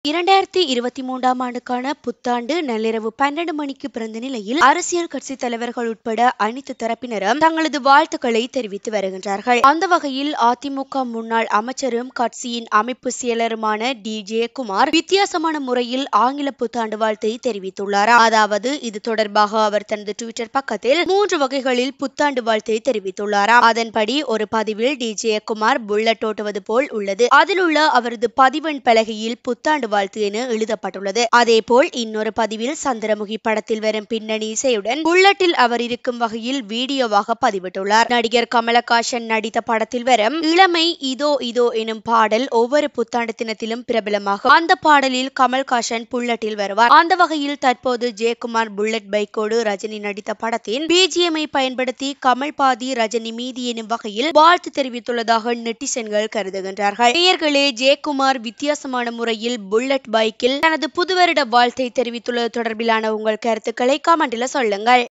இரண்டாயிரத்தி இருபத்தி மூன்றாம் ஆண்டுக்கான புத்தாண்டு நள்ளிரவு பன்னெண்டு மணிக்கு பிறந்த நிலையில் அரசியல் கட்சி தலைவர்கள் உட்பட அனைத்து தரப்பினரும் தங்களது வாழ்த்துக்களை தெரிவித்து வருகின்றார்கள் அந்த வகையில் அதிமுக முன்னாள் அமைச்சரும் கட்சியின் அமைப்பு செயலருமான டி ஜெயக்குமார் வித்தியாசமான முறையில் ஆங்கில புத்தாண்டு வாழ்த்தை தெரிவித்துள்ளார் அதாவது இது தொடர்பாக அவர் தனது ட்விட்டர் பக்கத்தில் மூன்று வகைகளில் புத்தாண்டு வாழ்த்தை தெரிவித்துள்ளாராம் அதன்படி ஒரு பதிவில் டி ஜெயக்குமார் புல்லட் ஓட்டுவது போல் உள்ளது அதில் உள்ள அவரது பதிவெண் பலகையில் புத்தாண்டு வாழ்த்து என எழுதப்பட்டுள்ளது அதேபோல் இன்னொரு பதிவில் சந்திரமுகி படத்தில் வரும் பின்னணி இசையுடன் புல்லட்டில் அவர் இருக்கும் வகையில் வீடியோவாக பதிவிட்டுள்ளார் நடிகர் கமலஹாசன் நடித்த படத்தில் வரும் இளமை இதோ இதோ எனும் பாடல் ஒவ்வொரு புத்தாண்டு தினத்திலும் பிரபலமாகும் அந்த பாடலில் கமல்ஹாசன் புல்லட்டில் வருவார் அந்த வகையில் தற்போது ஜெயக்குமார் புல்லட் பைக்கோடு ரஜினி நடித்த படத்தின் பிஜிஎம்ஐ பயன்படுத்தி கமல் பாதி ரஜினி மீதி எனும் வகையில் வாழ்த்து தெரிவித்துள்ளதாக நெட்டிசன்கள் கருதுகின்றார்கள் நேயர்களே ஜெயக்குமார் வித்தியாசமான முறையில் புல்லட் பைக்கில் தனது புதுவருட வாழ்த்தை தெரிவித்துள்ளது தொடர்பிலான உங்கள் கருத்துக்களை கமெண்டில் சொல்லுங்கள்